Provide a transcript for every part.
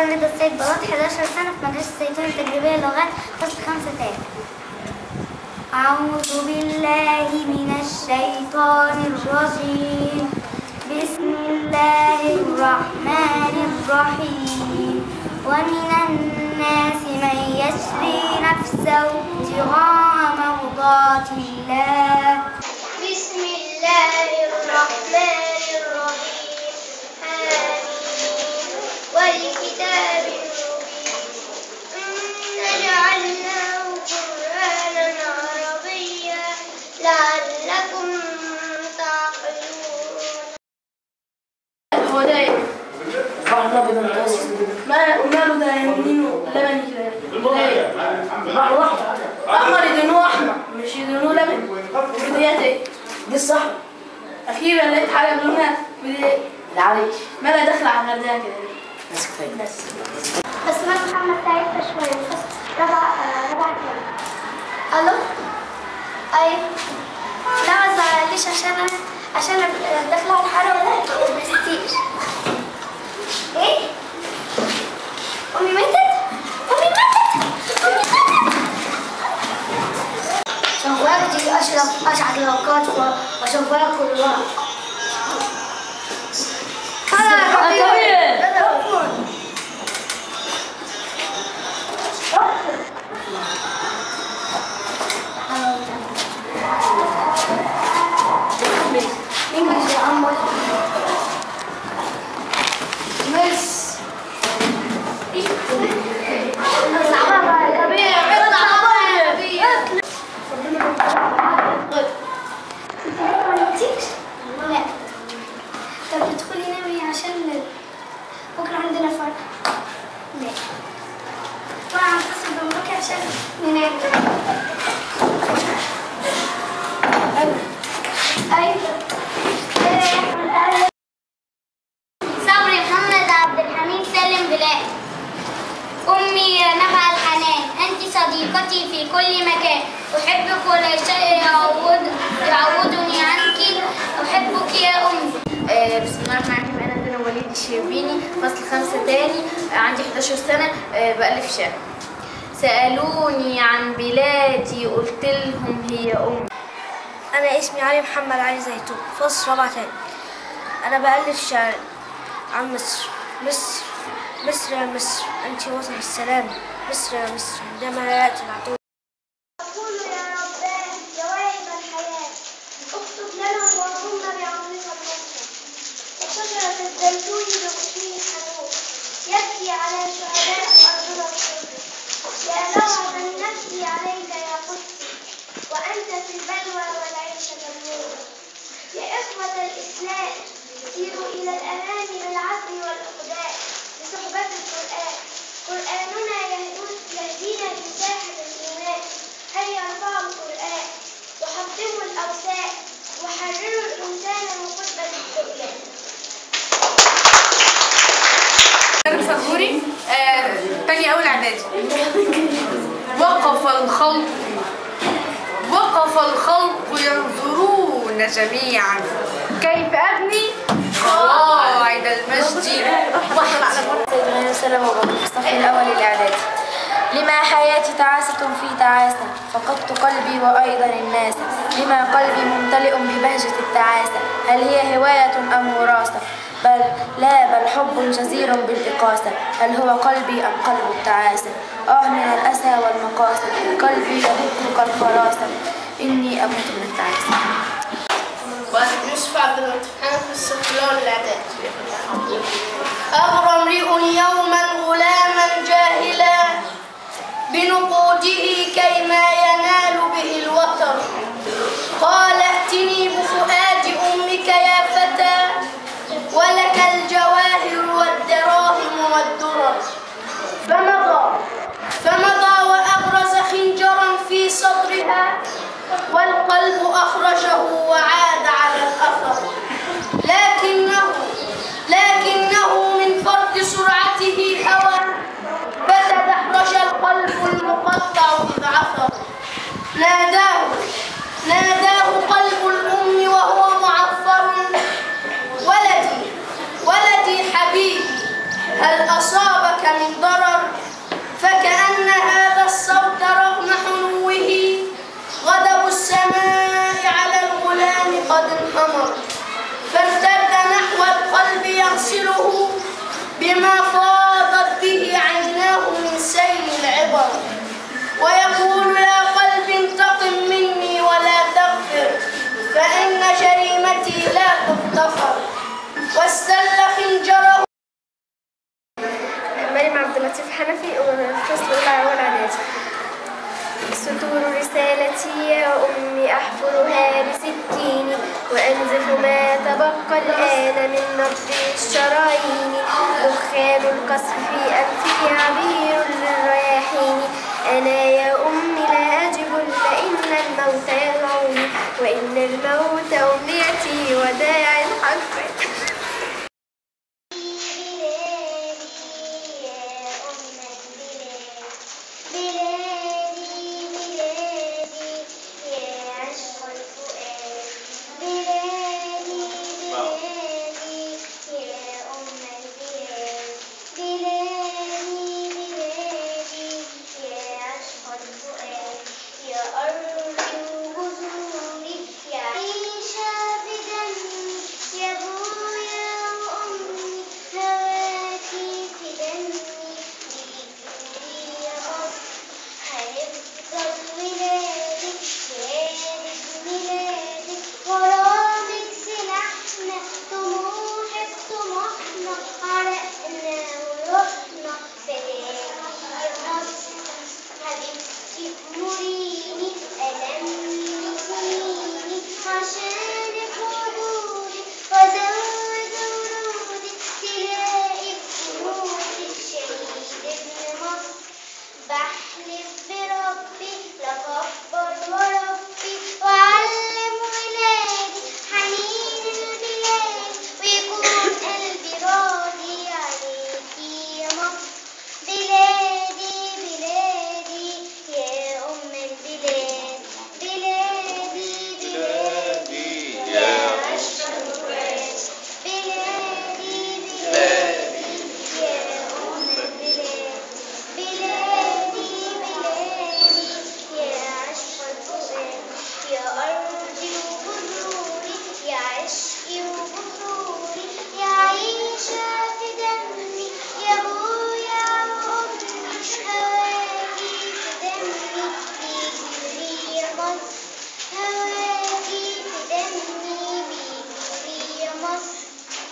رضا السيد بلاط 11 سنة في مدرسة الزيتون التجريبية لغات فصل خمسة تاني أعوذ بالله من الشيطان الرجيم بسم الله الرحمن الرحيم ومن الناس من يشري نفسه ابتغاء مرضات الله بسم الله الرحمن الرحيم آمين والكتاب المبين إنا جعلناه قرآنا عربيا لعلكم تعقلون هو ده ايه؟ بحر ابيض متوسط ما وماله ده يمينه لبني كده ده ايه؟ بحر احمر احمر يدينوه احمر مش يدينوه لبني وديت ايه؟ دي الصح اخيرا لقيت حاجه بلونها ودي ايه؟ العريش مالها داخله على الغردقه كده ليه؟ بس كفايه بس اسمها محمد سعيد شوية ربع ربع كلمة الو اي لا ما تزعليش عشان انا عشان أنا داخله على الحاره ولا ما نسيتيش ايه امي ماتت امي ماتت امي ماتت شهواتي اشرف اشعل الاوقات وسوف اكل الورق English يا عمر مس لا طب تدخلي نامي عشان بكره عندنا فرق لا وانا هتصل بمبكي عشان ننام ايوه صبري محمد عبد الحميد سالم بلال أمي نبع الحنان أنت صديقتي في كل مكان أحبك ولا شيء يعوض يعوضني عنك أحبك يا أمي آه، بسم الله الرحمن الرحيم انا دينا وليد الشربيني فصل خمسة تاني آه، عندي 11 سنة آه، بألف شعر سألوني عن بلادي قلت لهم هي أمي أنا اسمي علي محمد علي زيتون فصل رابعة تاني أنا بألف شعر عن مصر مصر مصر يا مصر أنت وطن السلام مصر يا مصر عندما يأتي العدو أقول يا رباه جوائب الحياة اكتب لنا اللهم بعونك النصر وشجرة الزيتون بحسن الحنون يبكي على شهداء أرضنا الحر يا لوعة النفس عليك يا قدسي وأنت في البلوى والعيش تمنون يا إخوة الإسلام سيروا إلى الأمام بالعزم والإقدام بصحبة القرآن قرآننا يهدون- يهدينا في ساحة الإيمان هيا ارفعوا القرآن وحطموا الأوثان وحرروا الإنسان من خطبة الطغيان أنا صبوري آه، تاني أول إعدادي وقف الخلق وقف الخلق ينظرون جميعا كيف أبني قواعد المجد سيدنا سلام وبركاته الصف الأول الإعدادي لما حياتي تعاسة في تعاسة فقدت قلبي وأيضا الناس لما قلبي ممتلئ ببهجة التعاسة هل هي هواية أم وراثة بل لا بل حب جزير بالإقاسة هل هو قلبي أم قلب التعاسة آه من الأسى والمقاسة قلبي يدق كالفراسة إني أموت من التعاسة وانا يوسف عبد اللطيف انا في الصف الاول الاعدادي اغرى امرئ يوما غلاما جاهلا بنقوده كيما ينال به الوتر قال ائتني بفؤاد امك يا فتى ولك الجواهر والدراهم والدرر فمضى فمضى واغرز خنجرا في صدرها والقلب أخرجه وعاد على الأثر لكنه لكنه من فرط سرعته هوى فتدحرج القلب المقطع إذ عثر ناداه ناداه قلب الأم وهو معفر ولدي ولدي حبيبي هل أصابك بما فاضت به عيناه من سيل العبر ويقول يا قلب انتقم مني ولا تغفر فإن جريمتي لا تغتفر واستل خنجره مريم عبد اللطيف حنفي الفصل الأولى أول إعدادي سطور رسالتي يا أمي أحفرها بسكيني وأنزف ما تبقى الآن من نبض الشرايين دخان القصف في أنفي عبير للرياحين أنا يا أمي لا أجب إلا إن الموت يدعوني وإن الموت أمنيتي وداع الحق يا أرضي وجذوري يا عيشة بدمي يا أبويا وأمي هواكي في دمي بيجري يا مصر هنفضل ولادك شارك ميلادك غرامك سلاحنا طموحك طموحنا عرقنا وروحنا فداك يا مصر حبيبتي مريني ألمني سنيني عشانك وجودك وزود ورودك تلاقي بجنودك شهيد ابن مصر بحلف بربي لكبر وربي وأعلم ولادي حنين البلاد ويكون قلبي راضي عليكي يا مصر بلادي بلادي يا أم البلاد بلادي بلادي يا عشق الفؤاد بلادي بلادي يا أم البلاد بلادي بلادي يا عشق الفؤاد يا أرضي وجذوري يا عشقي وبحوري يا عيشة في دمي يا أبويا وأمي هواكي في دمي بيجري يا مصر هواكي في دمي بيجري يا مصر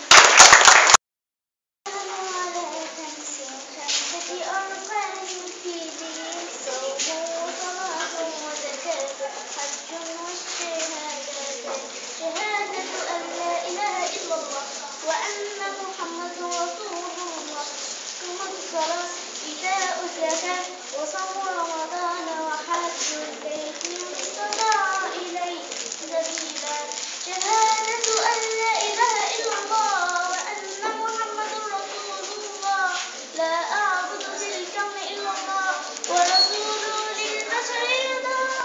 ولا تنسي خمسة أركان في دين صوم وصلاة وزكاة حج والشهادتان شهادة أن لا إله إلا الله وأن محمد رسول الله ثم الصلاة إيتاء الزكاة وصوم رمضان وحج البيت من استطاع إليه سبيلا شهادة أن لا إله إلا الله وأن محمد رسول الله لا أعبد في الكون إلا الله ورسول للبشر رضا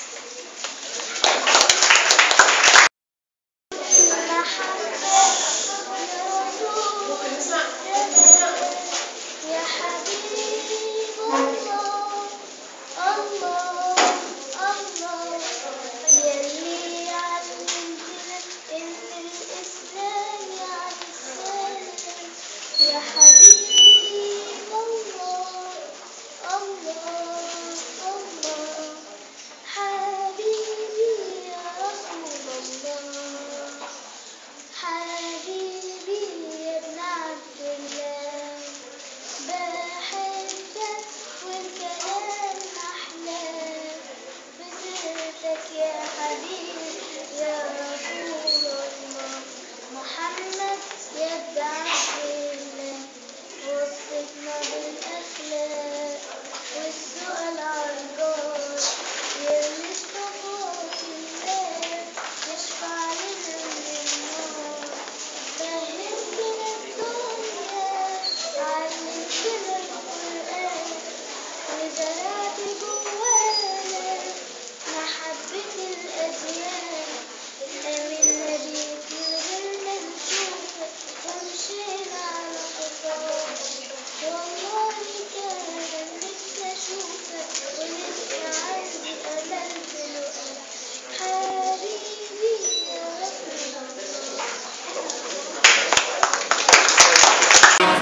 يا حبيب الله الله الله يلي علمتنا إن الإسلام يعني السلام يا حبيب الله الله الله حبيبي يا رسول الله حبيبي يا ابن عبد الله بحبك والكلام أحلى بسيرتك يا حبيبي يا رسول الله محمد يا ابن عبد الله وصفنا بالأخلاق والسؤال عالجار يا مصطفى الله يشفع لنا من النار فهمتنا الدنيا علمتنا القرآن وزرعت جوانا محبة الأديان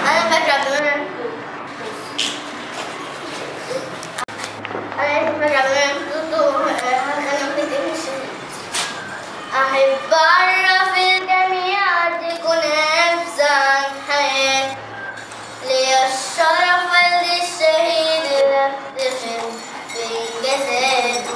أنا فاكرة تمام أنا فاكرة تمام أنا بتقلش أحب أعرف الجميع تكون نفس عن حياتي لي الشرف للشهيد الافتخر بإنجازاته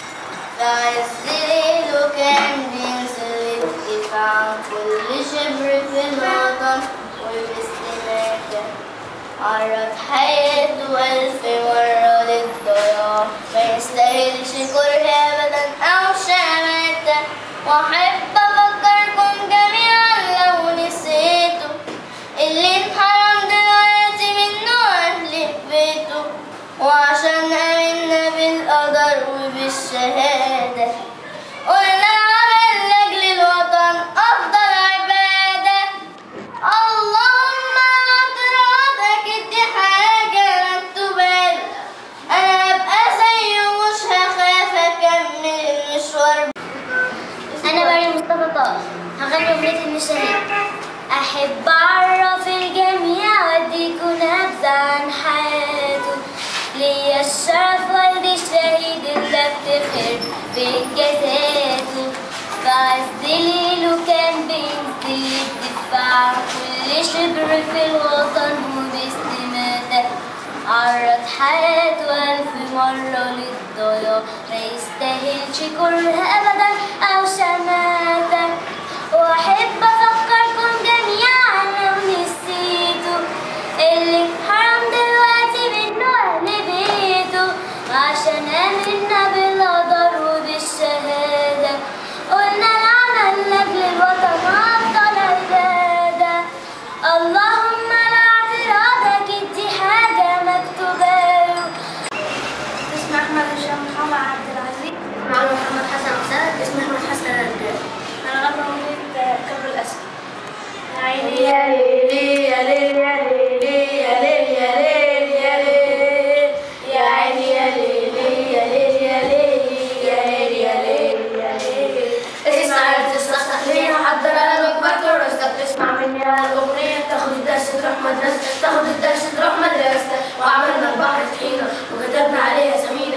فعز ليله كان بينزل الدفاع عن كل شبر في الوطن وباستماتة عرض حياته ألف مرة للضياع ما يستاهلش كره أبدا أو شماتة وأحب أفكركم جميعا لو نسيته اللي انحرم دلوقتي منه أهل بيته وعشان آمنا بالقدر وبالشهادة قلنا العمل لأجل الوطن أفضل عبادة اللهم اعتراضك دي حاجة مكتوبة أنا هبقى زيه مش هخاف أكمل المشوار أنا مريم مصطفى طه هغني أغنية النشالين أحب أعرف الجميع وأديكوا نبذة عن حياته ليا الشرف والدي الشهيد اللي أفتخر بإنجازاته فعز ليله كان بينزل الدفاع عن كل شبر في الوطن وباستماتة عرض حياته ألف مرة للضياع ما يستاهلش كره أبدا أو شماتة وأحب أفكركم جميعا لو نسيتوا اللي حرام دلوقتي منه أهل بيته عشان آمنا بالقدر وبالشهادة قلنا العمل لأجل الوطن أفضل عبادة اللهم لا اعتراضك دي حاجة مكتوبة له اسمي أحمد هشام محمد عبد العزيز معاذ محمد حسن حسن اسمي أحمد حسن الرجال أنا غنى أغنية كبر الأسد يا عيني يا ليلي يا ليل يا ليلي يا ليل يا ليل يا ليل يا عيني يا ليلي يا ليل يا ليل يا ليل يا ليل يا ليل اسمع عرفت تصحصح ليا حضر انا كبرت ورثتك تسمع مني الاغنيه تاخد الدرس تروح مدرسه تاخد الدرس تروح مدرسه وعملنا البحر طحينه وكتبنا عليها سمينه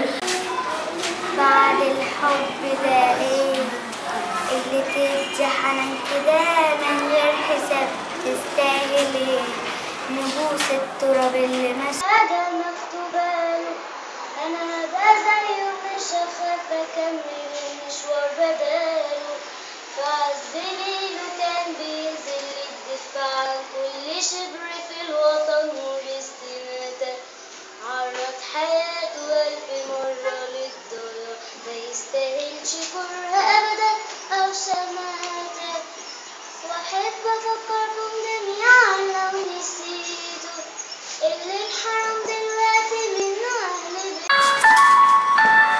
بعد الحب ده ايه اللي تدي حنان كده من غير حساب تستاهل ايه نبوس التراب اللي ماشي حاجة مكتوبة له أنا هبقى زيه مش هخاف أكمل المشوار بداله فعز ليله كان بينزل الدفاع عن كل شبر في الوطن وباستماتة عرض حياته ألف مرة للضياع ما يستاهلش كره أبدا أو شماتة وأحب أفكركم جميعا لو نسيتوا اللي انحرم دلوقتي منه أهل بيته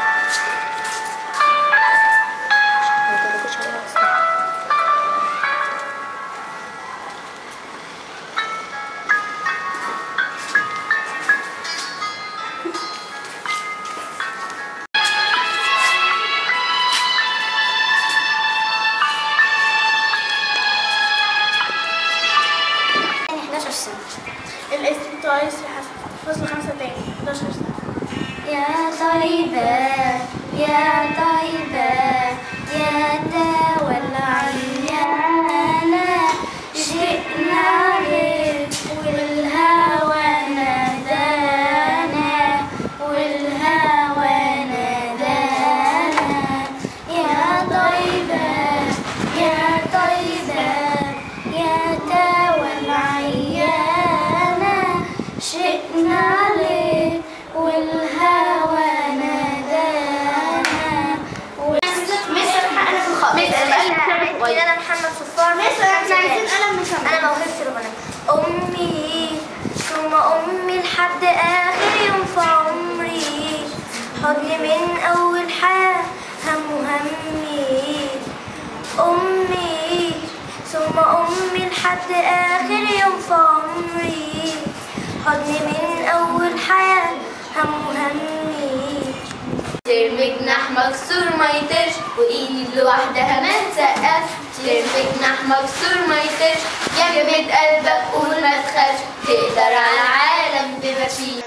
يعني 11 سنة الاسم بتاعي يسري حسن فصل خمسة تاني 11 سنة يا طيبة يا طيبة يا داوى العيانة جئنا لك والهوى نادانا والهوى نادانا يا طيبة يا طيبة يا داوى العيانة شئنا لك والهوى نادانا مستر حقنا في الخط انا محمد صفار مستر احنا عايزين قلم نشمع انا موهبتي الغنى امي ثم امي لحد اخر يوم في عمري حضني من اول حياه هم همي امي ثم امي لحد اخر يوم في عمري حضني من اول حياه هم همي ترمي جناح مكسور ما يطيرش وايدي لوحدها ما تسقفش ترمي جناح مكسور ما يطيرش جمد قلبك قول ما تخافش تقدر على العالم بما فيه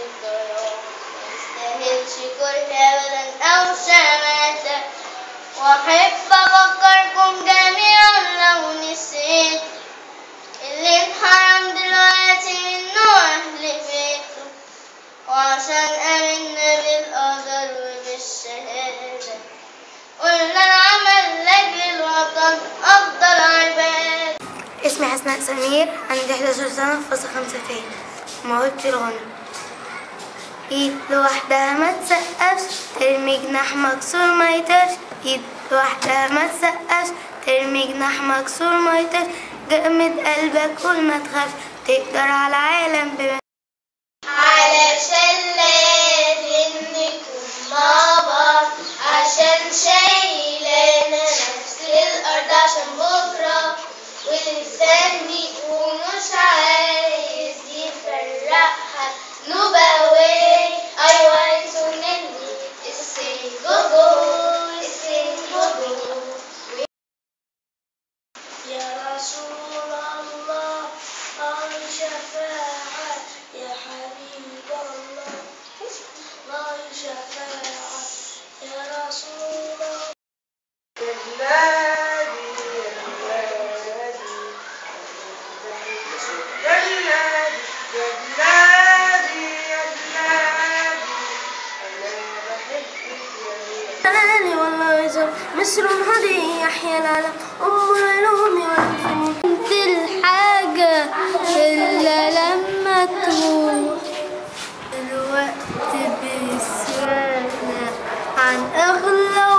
مستاهلش كره ابدا او شماتة واحب افكركم جميعا لو نسيت اللي انحرم دلوقتي منه اهل بيته وعشان امنا بالقدر وبالشهادة قلنا العمل لاجل الوطن افضل عباد اسمي حسناء سمير عندي 11 سنة في فصل خمسة تاني موهبتي الغنى ايد لوحدها ما تسقفش ترمي جناح مكسور ما يطيرش ايد لوحدها ما تسقفش ترمي جناح مكسور ما يطيرش جمد قلبك قول ما تخافش تقدر على العالم بما علشان لازم نكون مع بعض عشان شايلانا نفس الأرض عشان بكرة ولساني ومش عايز يفرقها نبوي أيوة انتوا مني السين جوجو السين جوجو يا رسول الله عن شفاعة يا حبيب الله عن شفاعة يا رسول الله أناني والله يزور مصر هذه يحيى العالم أم العلوم والفنون انت الحاجة إلا لما تروح الوقت بيسألنا عن أغلى